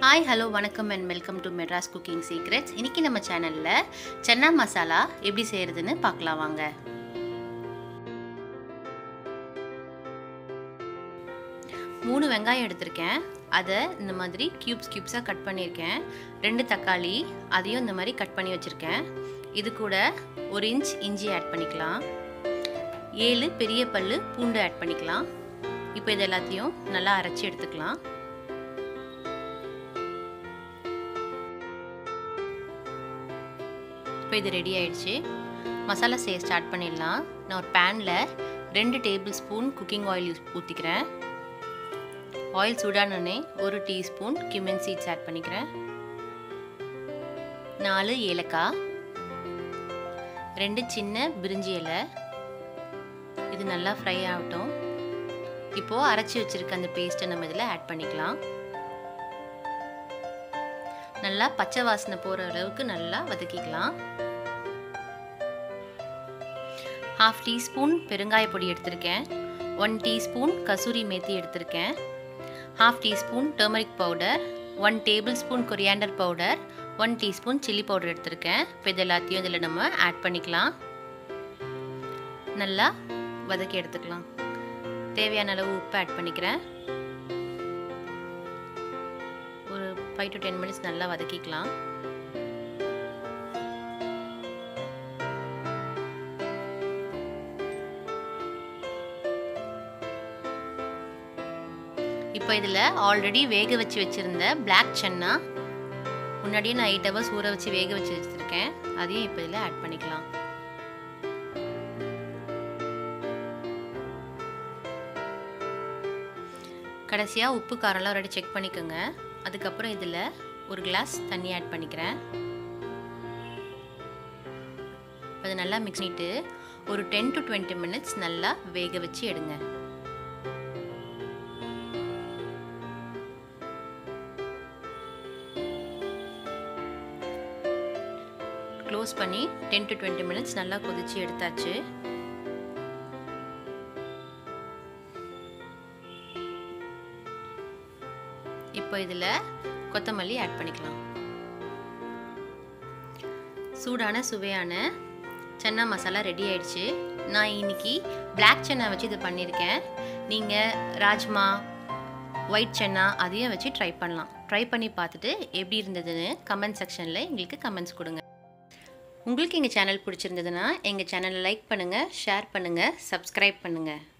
hi hello வணக்கம் and welcome to Madras cooking secrets இன்றைக்கி நம்ம சேனலில் சென்னா மசாலா எப்படி செய்கிறதுன்னு பார்க்கலாம் வாங்க மூணு வெங்காயம் எடுத்திருக்கேன் அதை இந்த மாதிரி க்யூப்ஸ் க்யூப்ஸாக கட் பண்ணியிருக்கேன் ரெண்டு தக்காளி அதையும் இந்த மாதிரி கட் பண்ணி வச்சுருக்கேன் இது கூட ஒரு இன்ச் இஞ்சி ஆட் பண்ணிக்கலாம் ஏழு பெரிய பல் பூண்டு ஆட் பண்ணிக்கலாம் இப்போ இது எல்லாத்தையும் நல்லா அரைச்சி எடுத்துக்கலாம் இப்போ இது ரெடி ஆயிடுச்சு மசாலா செய்ய ஸ்டார்ட் பண்ணிடலாம் நான் ஒரு பேனில் ரெண்டு டேபிள் ஸ்பூன் குக்கிங் ஆயில் ஊற்றிக்கிறேன் ஆயில் சூடானோடனே ஒரு டீஸ்பூன் கிமன் சீட்ஸ் ஆட் பண்ணிக்கிறேன் நாலு ஏலக்காய் ரெண்டு சின்ன பிரிஞ்சி இலை இது நல்லா ஃப்ரை ஆகட்டும் இப்போது அரைச்சி வச்சுருக்க அந்த பேஸ்ட்டை நம்ம இதில் ஆட் பண்ணிக்கலாம் நல்லா பச்சை வாசனை போகிற அளவுக்கு நல்லா வதக்கிக்கலாம் ஹாஃப் டீஸ்பூன் பெருங்காய பொடி எடுத்திருக்கேன் ஒன் டீஸ்பூன் கசூரி மேத்தி எடுத்திருக்கேன் half teaspoon turmeric powder one tablespoon coriander powder one teaspoon chilli powder எடுத்திருக்கேன் இப்போ இது எல்லாத்தையும் இதில் நம்ம ஆட் பண்ணிக்கலாம் நல்லா வதக்கி எடுத்துக்கலாம் தேவையான அளவு உப்பு ஆட் பண்ணிக்கிறேன் ஒரு ஃபைவ் டு டென் மினிட்ஸ் நல்லா வதக்கிக்கலாம் இப்போ இதில் ஆல்ரெடி வேக வச்சு வச்சுருந்த பிளாக் சன்னா முன்னாடியே நான் எயிட் ஹவர்ஸ் ஊற வச்சு வேக வச்சு வச்சுருக்கேன் அதையும் இப்போ இதில் ஆட் பண்ணிக்கலாம் கடைசியாக உப்பு காரம்லாம் ரெடி செக் பண்ணிக்கோங்க அதுக்கப்புறம் இதில் ஒரு கிளாஸ் தண்ணி ஆட் பண்ணிக்கிறேன் அதை நல்லா மிக்ஸ் பண்ணிட்டு ஒரு டென் டு டுவெண்ட்டி மினிட்ஸ் நல்லா வேக வச்சு எடுங்க க்ளோஸ் பண்ணி டென் டு டுவெண்ட்டி மினிட்ஸ் நல்லா கொதிச்சு எடுத்தாச்சு இப்போ இதில் கொத்தமல்லி ஆட் பண்ணிக்கலாம் சூடான சுவையான சன்னா மசாலா ரெடி ஆயிடுச்சு நான் இன்னைக்கு பிளாக் சன்னா வச்சு இது பண்ணியிருக்கேன் நீங்கள் ராஜ்மா ஒயிட் சன்னா அதையும் வச்சு ட்ரை பண்ணலாம் ட்ரை பண்ணி பார்த்துட்டு எப்படி இருந்ததுன்னு கமெண்ட் செக்ஷனில் எங்களுக்கு கமெண்ட்ஸ் கொடுங்க உங்களுக்கு எங்கள் சேனல் பிடிச்சிருந்ததுன்னா எங்கள் சேனலை லைக் பண்ணுங்கள் ஷேர் பண்ணுங்கள் சப்ஸ்கிரைப் பண்ணுங்கள்